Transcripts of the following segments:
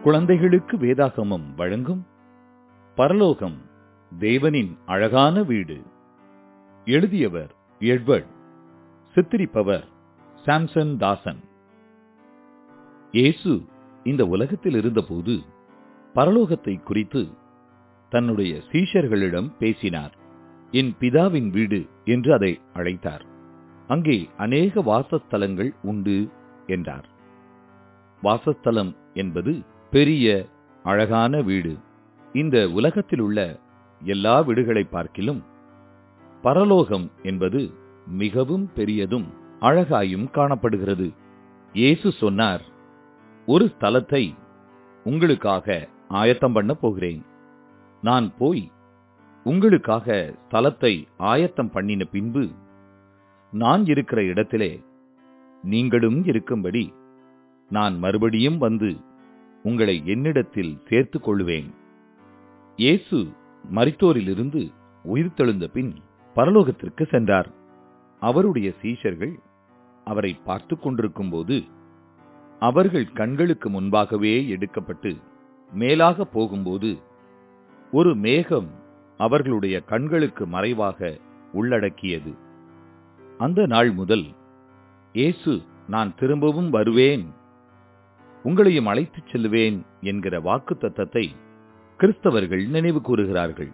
குழந்தைகளுக்கு வேதாகமம் வழங்கும் பரலோகம் தேவனின் அழகான வீடு எழுதியவர் எட்வர்ட் சித்தரிப்பவர் சாம்சன் தாசன் இயேசு இந்த உலகத்தில் இருந்தபோது பரலோகத்தை குறித்து தன்னுடைய சீஷர்களிடம் பேசினார் என் பிதாவின் வீடு என்று அதை அழைத்தார் அங்கே அநேக வாசஸ்தலங்கள் உண்டு என்றார் வாசஸ்தலம் என்பது பெரிய அழகான வீடு இந்த உலகத்தில் உள்ள எல்லா வீடுகளை பார்க்கிலும் பரலோகம் என்பது மிகவும் பெரியதும் அழகாயும் காணப்படுகிறது இயேசு சொன்னார் ஒரு ஸ்தலத்தை உங்களுக்காக ஆயத்தம் பண்ண போகிறேன் நான் போய் உங்களுக்காக ஸ்தலத்தை ஆயத்தம் பண்ணின பின்பு நான் இருக்கிற இடத்திலே நீங்களும் இருக்கும்படி நான் மறுபடியும் வந்து உங்களை என்னிடத்தில் சேர்த்துக் கொள்ளுவேன் இயேசு மரித்தோரிலிருந்து உயிர்த்தெழுந்த பின் பரலோகத்திற்கு சென்றார் அவருடைய சீஷர்கள் அவரை பார்த்து கொண்டிருக்கும்போது அவர்கள் கண்களுக்கு முன்பாகவே எடுக்கப்பட்டு மேலாக போகும்போது ஒரு மேகம் அவர்களுடைய கண்களுக்கு மறைவாக உள்ளடக்கியது அந்த நாள் முதல் இயேசு நான் திரும்பவும் வருவேன் உங்களையும் அழைத்துச் செல்லுவேன் என்கிற வாக்கு தத்தத்தை கிறிஸ்தவர்கள் நினைவு கூறுகிறார்கள்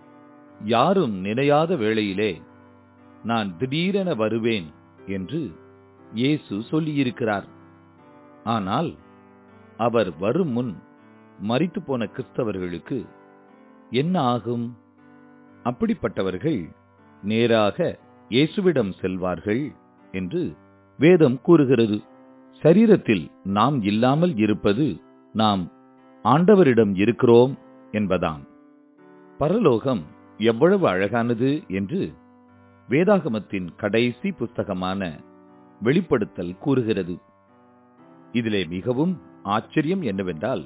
யாரும் நினையாத வேளையிலே நான் திடீரென வருவேன் என்று இயேசு சொல்லியிருக்கிறார் ஆனால் அவர் வரும் முன் மரித்து போன கிறிஸ்தவர்களுக்கு என்ன ஆகும் அப்படிப்பட்டவர்கள் நேராக இயேசுவிடம் செல்வார்கள் என்று வேதம் கூறுகிறது சரீரத்தில் நாம் இல்லாமல் இருப்பது நாம் ஆண்டவரிடம் இருக்கிறோம் என்பதாம் பரலோகம் எவ்வளவு அழகானது என்று வேதாகமத்தின் கடைசி புஸ்தகமான வெளிப்படுத்தல் கூறுகிறது இதிலே மிகவும் ஆச்சரியம் என்னவென்றால்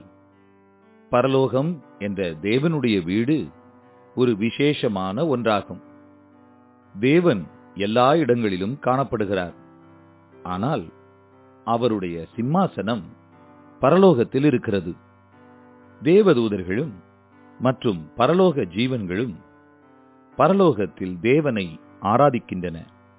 பரலோகம் என்ற தேவனுடைய வீடு ஒரு விசேஷமான ஒன்றாகும் தேவன் எல்லா இடங்களிலும் காணப்படுகிறார் ஆனால் அவருடைய சிம்மாசனம் பரலோகத்தில் இருக்கிறது தேவதூதர்களும் மற்றும் பரலோக ஜீவன்களும் பரலோகத்தில் தேவனை ஆராதிக்கின்றன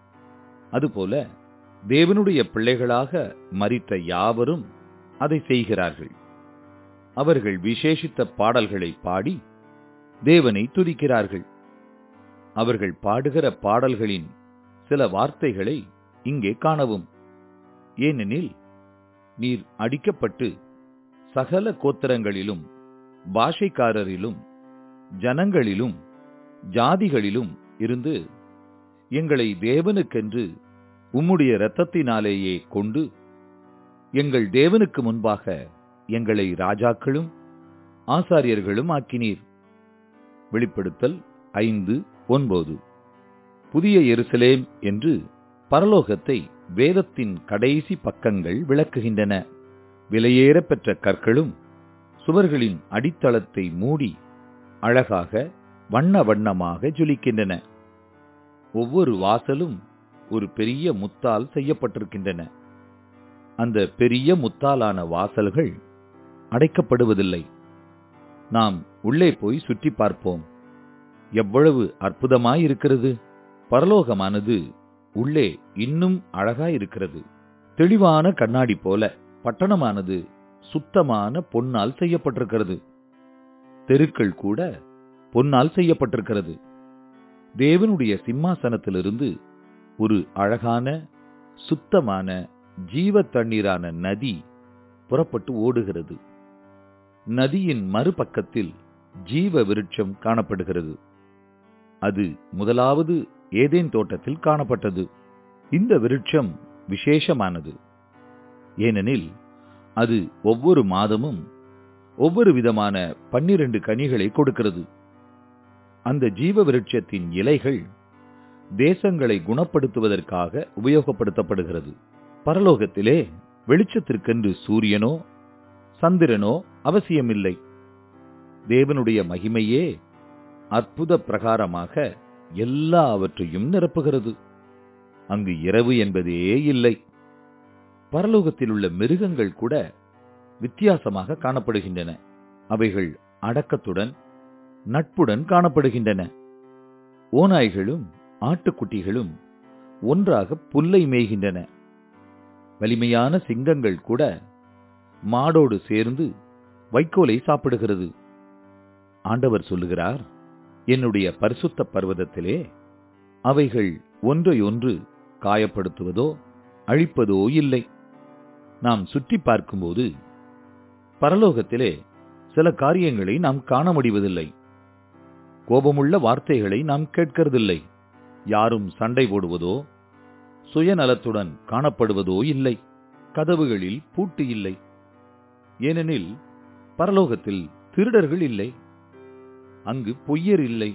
அதுபோல தேவனுடைய பிள்ளைகளாக மறித்த யாவரும் அதை செய்கிறார்கள் அவர்கள் விசேஷித்த பாடல்களை பாடி தேவனை துதிக்கிறார்கள் அவர்கள் பாடுகிற பாடல்களின் சில வார்த்தைகளை இங்கே காணவும் ஏனெனில் நீர் அடிக்கப்பட்டு சகல கோத்திரங்களிலும் பாஷைக்காரரிலும் ஜனங்களிலும் ஜாதிகளிலும் இருந்து எங்களை தேவனுக்கென்று உம்முடைய இரத்தத்தினாலேயே கொண்டு எங்கள் தேவனுக்கு முன்பாக எங்களை ராஜாக்களும் ஆசாரியர்களும் ஆக்கினீர் வெளிப்படுத்தல் ஐந்து ஒன்பது புதிய எருசலேம் என்று பரலோகத்தை வேதத்தின் கடைசி பக்கங்கள் விளக்குகின்றன விலையேற பெற்ற கற்களும் சுவர்களின் அடித்தளத்தை மூடி அழகாக வண்ண வண்ணமாக ஜொலிக்கின்றன ஒவ்வொரு வாசலும் ஒரு பெரிய முத்தால் செய்யப்பட்டிருக்கின்றன அந்த பெரிய முத்தாலான வாசல்கள் அடைக்கப்படுவதில்லை நாம் உள்ளே போய் சுற்றி பார்ப்போம் எவ்வளவு அற்புதமாயிருக்கிறது பரலோகமானது உள்ளே இன்னும் அழகாயிருக்கிறது தெளிவான கண்ணாடி போல பட்டணமானது சுத்தமான பொன்னால் செய்யப்பட்டிருக்கிறது தெருக்கள் கூட பொன்னால் செய்யப்பட்டிருக்கிறது தேவனுடைய சிம்மாசனத்திலிருந்து ஒரு அழகான சுத்தமான ஜீவ தண்ணீரான நதி புறப்பட்டு ஓடுகிறது நதியின் மறுபக்கத்தில் ஜீவ விருட்சம் காணப்படுகிறது அது முதலாவது ஏதேன் தோட்டத்தில் காணப்பட்டது இந்த விருட்சம் விசேஷமானது ஏனெனில் அது ஒவ்வொரு மாதமும் ஒவ்வொரு விதமான பன்னிரண்டு கனிகளை கொடுக்கிறது அந்த ஜீவ விருட்சத்தின் இலைகள் தேசங்களை குணப்படுத்துவதற்காக உபயோகப்படுத்தப்படுகிறது பரலோகத்திலே வெளிச்சத்திற்கென்று சூரியனோ சந்திரனோ அவசியமில்லை தேவனுடைய மகிமையே அற்புத பிரகாரமாக எல்லாவற்றையும் நிரப்புகிறது அங்கு இரவு என்பதே இல்லை பரலோகத்தில் உள்ள மிருகங்கள் கூட வித்தியாசமாக காணப்படுகின்றன அவைகள் அடக்கத்துடன் நட்புடன் காணப்படுகின்றன ஓநாய்களும் ஆட்டுக்குட்டிகளும் ஒன்றாக புல்லை மேய்கின்றன வலிமையான சிங்கங்கள் கூட மாடோடு சேர்ந்து வைக்கோலை சாப்பிடுகிறது ஆண்டவர் சொல்லுகிறார் என்னுடைய பரிசுத்த பர்வதத்திலே அவைகள் ஒன்றையொன்று காயப்படுத்துவதோ அழிப்பதோ இல்லை நாம் சுற்றி பார்க்கும்போது பரலோகத்திலே சில காரியங்களை நாம் காண முடிவதில்லை கோபமுள்ள வார்த்தைகளை நாம் கேட்கிறதில்லை யாரும் சண்டை போடுவதோ சுயநலத்துடன் காணப்படுவதோ இல்லை கதவுகளில் பூட்டு இல்லை ஏனெனில் பரலோகத்தில் திருடர்கள் இல்லை அங்கு பொய்யர் இல்லை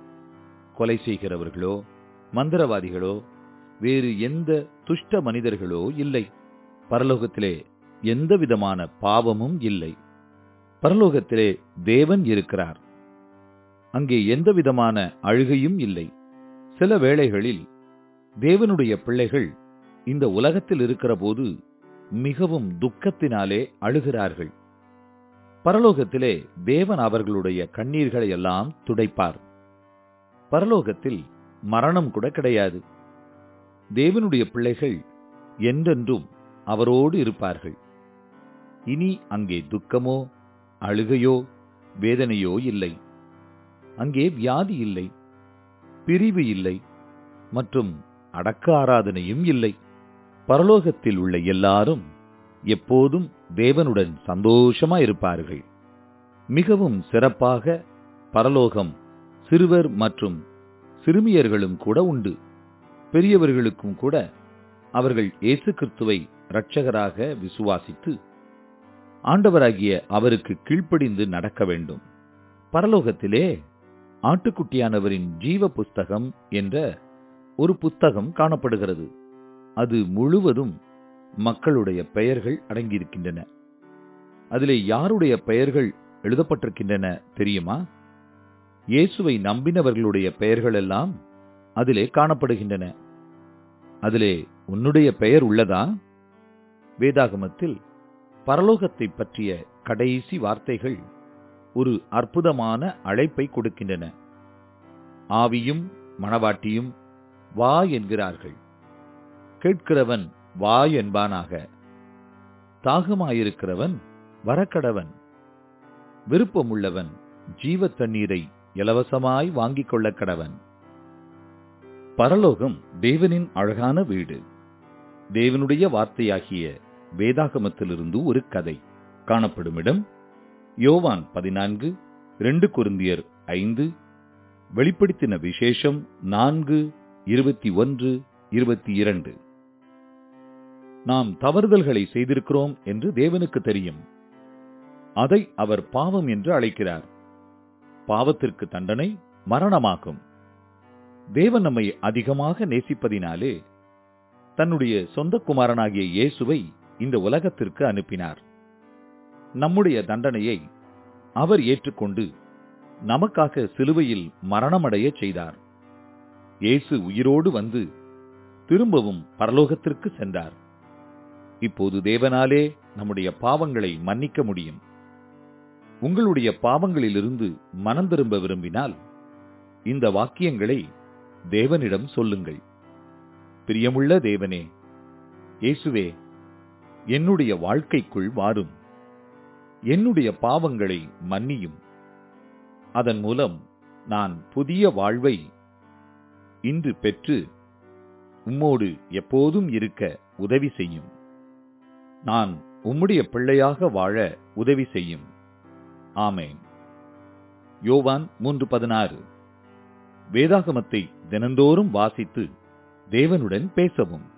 கொலை செய்கிறவர்களோ மந்திரவாதிகளோ வேறு எந்த துஷ்ட மனிதர்களோ இல்லை பரலோகத்திலே எந்த விதமான பாவமும் இல்லை பரலோகத்திலே தேவன் இருக்கிறார் அங்கே எந்த விதமான அழுகையும் இல்லை சில வேளைகளில் தேவனுடைய பிள்ளைகள் இந்த உலகத்தில் இருக்கிற போது மிகவும் துக்கத்தினாலே அழுகிறார்கள் பரலோகத்திலே தேவன் அவர்களுடைய கண்ணீர்களை எல்லாம் துடைப்பார் பரலோகத்தில் மரணம் கூட கிடையாது தேவனுடைய பிள்ளைகள் என்றென்றும் அவரோடு இருப்பார்கள் இனி அங்கே துக்கமோ அழுகையோ வேதனையோ இல்லை அங்கே வியாதி இல்லை பிரிவு இல்லை மற்றும் அடக்க ஆராதனையும் இல்லை பரலோகத்தில் உள்ள எல்லாரும் எப்போதும் தேவனுடன் சந்தோஷமா இருப்பார்கள் மிகவும் சிறப்பாக பரலோகம் சிறுவர் மற்றும் சிறுமியர்களும் கூட உண்டு பெரியவர்களுக்கும் கூட அவர்கள் இயேசு கிறிஸ்துவை இரட்சகராக விசுவாசித்து ஆண்டவராகிய அவருக்கு கீழ்ப்படிந்து நடக்க வேண்டும் பரலோகத்திலே ஆட்டுக்குட்டியானவரின் ஜீவ புஸ்தகம் என்ற ஒரு புத்தகம் காணப்படுகிறது அது முழுவதும் மக்களுடைய பெயர்கள் அடங்கியிருக்கின்றன அதிலே யாருடைய பெயர்கள் எழுதப்பட்டிருக்கின்றன தெரியுமா இயேசுவை நம்பினவர்களுடைய பெயர்கள் எல்லாம் அதிலே காணப்படுகின்றன அதிலே உன்னுடைய பெயர் உள்ளதா வேதாகமத்தில் பரலோகத்தை பற்றிய கடைசி வார்த்தைகள் ஒரு அற்புதமான அழைப்பை கொடுக்கின்றன ஆவியும் மணவாட்டியும் வா என்கிறார்கள் கேட்கிறவன் வா என்பானாக தாகமாயிருக்கிறவன் வரக்கடவன் விருப்பமுள்ளவன் ஜீவ தண்ணீரை இலவசமாய் வாங்கிக் கொள்ள கடவன் பரலோகம் தேவனின் அழகான வீடு தேவனுடைய வார்த்தையாகிய வேதாகமத்திலிருந்து ஒரு கதை காணப்படும் இடம் யோவான் பதினான்கு ரெண்டு குருந்தியர் ஐந்து வெளிப்படுத்தின விசேஷம் நான்கு இருபத்தி ஒன்று இருபத்தி இரண்டு நாம் தவறுதல்களை செய்திருக்கிறோம் என்று தேவனுக்கு தெரியும் அதை அவர் பாவம் என்று அழைக்கிறார் பாவத்திற்கு தண்டனை மரணமாகும் தேவன் நம்மை அதிகமாக நேசிப்பதினாலே தன்னுடைய சொந்த குமாரனாகிய இயேசுவை இந்த உலகத்திற்கு அனுப்பினார் நம்முடைய தண்டனையை அவர் ஏற்றுக்கொண்டு நமக்காக சிலுவையில் மரணமடைய செய்தார் இயேசு உயிரோடு வந்து திரும்பவும் பரலோகத்திற்கு சென்றார் இப்போது தேவனாலே நம்முடைய பாவங்களை மன்னிக்க முடியும் உங்களுடைய பாவங்களிலிருந்து மனம் திரும்ப விரும்பினால் இந்த வாக்கியங்களை தேவனிடம் சொல்லுங்கள் பிரியமுள்ள தேவனே இயேசுவே என்னுடைய வாழ்க்கைக்குள் வாரும் என்னுடைய பாவங்களை மன்னியும் அதன் மூலம் நான் புதிய வாழ்வை இன்று பெற்று உம்மோடு எப்போதும் இருக்க உதவி செய்யும் நான் உம்முடைய பிள்ளையாக வாழ உதவி செய்யும் ஆமேன் யோவான் மூன்று பதினாறு வேதாகமத்தை தினந்தோறும் வாசித்து தேவனுடன் பேசவும்